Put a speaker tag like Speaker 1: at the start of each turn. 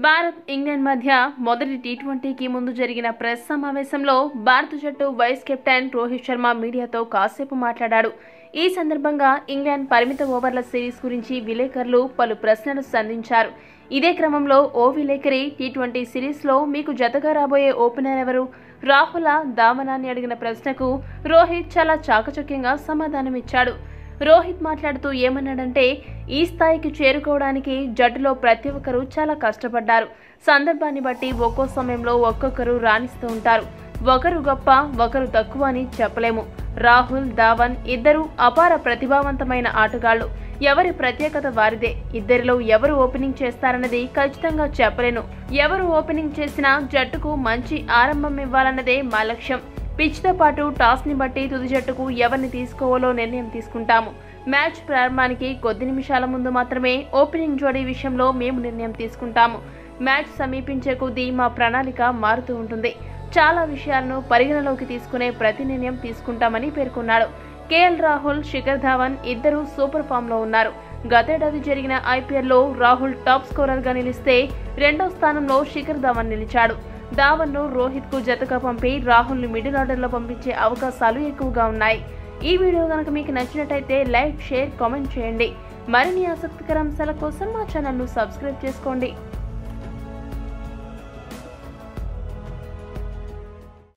Speaker 1: Bharat England మధ్య మొదటి tea ట్వంటీకి ముందు జరిగిన ప్రెస్ సమావేశంలో భారత జట్టు వైస్ కెప్టెన్ రోహిత్ శర్మ మీడియాతో కాసేపు మాట్లాడాడు ఈ సందర్భంగా ఇంగ్లాండ్ పరిమిత ఓవర్ల సిరీస్ గురించి విలేకరులు పలు ప్రశ్నలు సంధించారు ఇదే క్రమంలో ఓ విలేకరి టీ ట్వంటీ సిరీస్లో మీకు జతగా రాబోయే ఓపెనర్ ఎవరు రాహుల దామనాన్ని అడిగిన ప్రశ్నకు రోహిత్ చాలా చాకచక్యంగా సమాధానమిచ్చాడు రోహిత్ మాట్లాడుతూ ఏమన్నాడంటే ఈ స్థాయికి చేరుకోవడానికి జట్టులో ప్రతి ఒక్కరూ చాలా కష్టపడ్డారు సందర్భాన్ని బట్టి ఒక్కో సమయంలో ఒక్కొక్కరు రాణిస్తూ ఉంటారు ఒకరు గొప్ప ఒకరు తక్కువ అని చెప్పలేము రాహుల్ ధావన్ ఇద్దరు అపార ప్రతిభావంతమైన ఆటగాళ్లు ఎవరి ప్రత్యేకత వారిదే ఇద్దరిలో ఎవరు ఓపెనింగ్ చేస్తారన్నది ఖచ్చితంగా చెప్పలేను ఎవరు ఓపెనింగ్ చేసినా జట్టుకు మంచి ఆరంభం ఇవ్వాలన్నదే మా లక్ష్యం పిచ్తో పాటు టాస్ని బట్టి తుది జట్టుకు ఎవరిని తీసుకోవాలో నిర్ణయం తీసుకుంటాము మ్యాచ్ ప్రారంభానికి కొద్ది నిమిషాల ముందు మాత్రమే ఓపెనింగ్ జోడీ విషయంలో మేము నిర్ణయం తీసుకుంటాము మ్యాచ్ సమీపించే కొద్దీ మా ప్రణాళిక మారుతూ ఉంటుంది చాలా విషయాలను పరిగణలోకి తీసుకునే ప్రతి నిర్ణయం తీసుకుంటామని పేర్కొన్నాడు కేఎల్ రాహుల్ శిఖర్ ధావన్ ఇద్దరూ సూపర్ ఫామ్ లో ఉన్నారు గతేడాది జరిగిన ఐపీఎల్లో రాహుల్ టాప్ స్కోరర్ గా నిలిస్తే రెండో స్థానంలో శిఖర్ ధావన్ నిలిచాడు ధావన్ ను రోహిత్ కు జతగా పంపి రాహుల్ ను మిడిల్ ఆర్డర్ లో పంపించే అవకాశాలు ఎక్కువగా ఉన్నాయి ఈ వీడియో కనుక మీకు నచ్చినట్టయితే లైక్ షేర్ కామెంట్ చేయండి మరిన్ని ఆసక్తికర అంశాల కోసం మా ఛానల్ ను సబ్స్క్రైబ్ చేసుకోండి